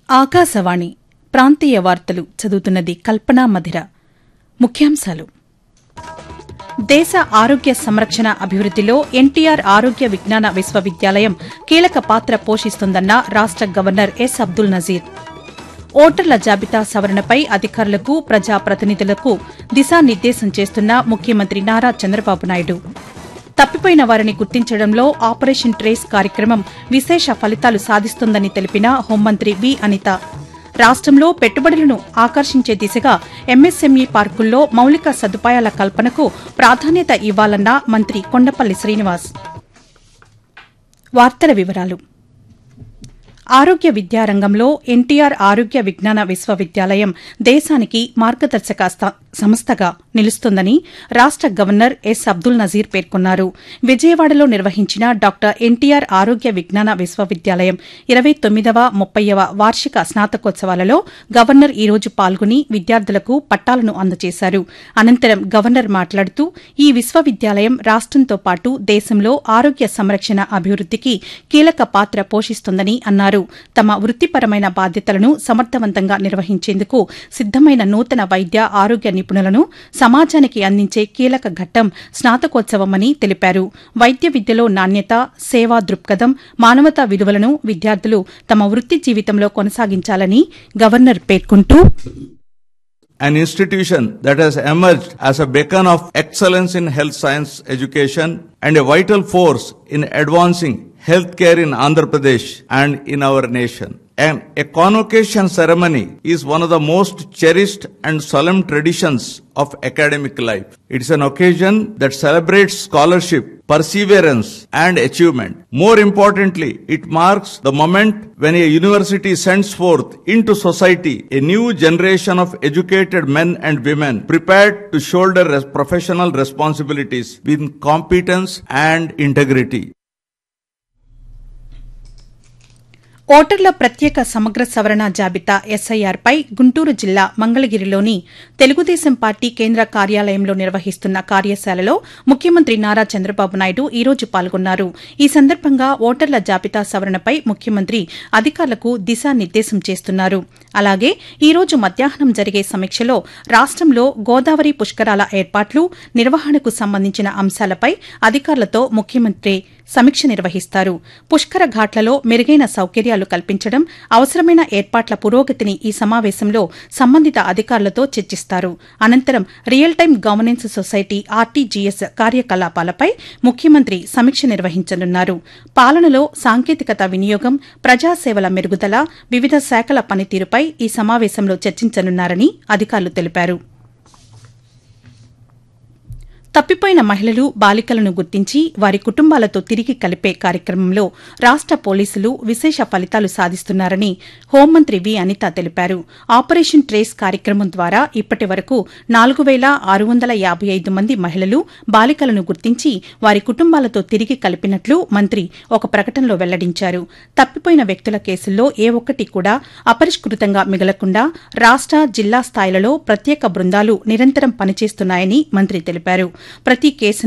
ఆకాశవాణి ప్రాంతీయ వార్తలు చదువుతున్నది కల్పనా మధిర ముఖ్యాంశాలు దేశ ఆరోగ్య సంరక్షణ అభివృద్దిలో ఎన్టీఆర్ ఆరోగ్య విజ్ఞాన విశ్వవిద్యాలయం కీలక పాత్ర పోషిస్తుందన్న రాష్ట గవర్నర్ ఎస్ అబ్దుల్ నజీర్ ఓటర్ల జాబితా సవరణపై అధికారులకు ప్రజాప్రతినిధులకు దిశానిర్దేశం చేస్తున్న ముఖ్యమంత్రి నారా చంద్రబాబు నాయుడు తప్పిపోయిన వారిని గుర్తించడంలో ఆపరేషన్ ట్రేస్ కార్యక్రమం విశేష ఫలితాలు సాధిస్తోందని తెలిపిన హోంమంత్రి వి అనిత రాష్టంలో పెట్టుబడులను ఆకర్షించే దిశగా ఎంఎస్ఎంఈ పార్కుల్లో మౌలిక సదుపాయాల కల్పనకు ప్రాధాన్యత ఇవ్వాలన్న మంత్రి కొండపల్లి శ్రీనివాస్ వార్తల వివరాలు ఆరోగ్య విద్యారంగంలో ఎన్టీఆర్ ఆరోగ్య విజ్ఞాన విశ్వవిద్యాలయం దేశానికి మార్గదర్శక స్థ- సంస్థగా నిలుస్తుందని రాష్ట గవర్నర్ ఎస్ అబ్దుల్ నజీర్ పేర్కొన్నారు విజయవాడలో నిర్వహించిన డాక్టర్ ఎన్టీఆర్ ఆరోగ్య విజ్ఞాన విశ్వవిద్యాలయం ఇరవై తొమ్మిదవ ముప్పైవ వార్షిక స్నాతకోత్సవాలలో గవర్నర్ ఈ రోజు పాల్గొని విద్యార్థులకు పట్టాలను అందజేశారు అనంతరం గవర్నర్ మాట్లాడుతూ ఈ విశ్వవిద్యాలయం రాష్టంతో పాటు దేశంలో ఆరోగ్య సంరక్షణ అభివృద్దికి కీలక పాత్ర పోషిస్తుందని అన్నారు తమ వృత్తిపరమైన బాధ్యతలను సమర్థవంతంగా నిర్వహించేందుకు సిద్దమైన నూతన వైద్య ఆరోగ్య నిపుణులను సమాజానికి అందించే కీలక ఘట్టం స్నాతకోత్సవమని తెలిపారు వైద్య విద్యలో నాణ్యత సేవా దృక్పథం మానవతా విలువలను విద్యార్థులు తమ వృత్తి జీవితంలో కొనసాగించాలని గవర్నర్ పేర్కొంటూ an institution that has emerged as a beacon of excellence in health science education and a vital force in advancing healthcare in Andhra Pradesh and in our nation. And a convocation ceremony is one of the most cherished and solemn traditions of academic life. It is an occasion that celebrates scholarship, perseverance, and achievement. More importantly, it marks the moment when a university sends forth into society a new generation of educated men and women prepared to shoulder res- professional responsibilities with competence and integrity. ఓటర్ల ప్రత్యేక సమగ్ర సవరణ జాబితా SIR పై గుంటూరు జిల్లా మంగళగిరిలోని Telugu Desam party కేంద్ర కార్యాలయంలో నిర్వహిస్తున్న కార్యశాలలో ముఖ్యమంత్రి నారా చంద్రబాబు నాయుడు ఈ రోజు పాల్గొన్నారు ఈ సందర్భంగా ఓటర్ల జాబితా సవరణపై ముఖ్యమంత్రి అధికారులకు దిశానిర్దేశం చేస్తున్నారు అలాగే ఈ రోజు మధ్యాహ్నం జరిగే సమీక్షలో రాష్టంలో గోదావరి పుష్కరాల ఏర్పాట్లు నిర్వహణకు సంబంధించిన అంశాలపై అధికారులతో ముఖ్యమంత్రి సమీక్ష నిర్వహిస్తారు పుష్కర ఘాట్లలో మెరుగైన సౌకర్యాలు కల్పించడం అవసరమైన ఏర్పాట్ల పురోగతిని ఈ సమావేశంలో సంబంధిత అధికారులతో చర్చిస్తారు అనంతరం real time governance society RTGS కార్యకలాపాలపై ముఖ్యమంత్రి సమీక్ష నిర్వహించనున్నారు పాలనలో సాంకేతికత వినియోగం ప్రజాసేవల మెరుగుదల వివిధ శాఖల పనితీరుపై ఈ సమావేశంలో చర్చించనున్నారని అధికారులు తెలిపారు తప్పిపోయిన మహిళలు బాలికలను గుర్తించి వారి కుటుంబాలతో తిరిగి కలిపే కార్యక్రమంలో రాష్ట పోలీసులు విశేష ఫలితాలు సాధిస్తున్నారని హోంమంత్రి వి అనిత తెలిపారు ఆపరేషన్ ట్రేస్ కార్యక్రమం ద్వారా ఇప్పటి వరకు నాలుగు వేల ఆరు వందల యాభై ఐదు మంది మహిళలు బాలికలను గుర్తించి వారి కుటుంబాలతో తిరిగి కలిపినట్లు మంత్రి ఒక ప్రకటనలో వెల్లడించారు తప్పిపోయిన వ్యక్తుల కేసుల్లో ఏ ఒక్కటి కూడా అపరిష్కృతంగా మిగలకుండా రాష్ట జిల్లా స్థాయిలలో ప్రత్యేక బృందాలు నిరంతరం పనిచేస్తున్నాయని మంత్రి తెలిపారు ప్రతి కేసును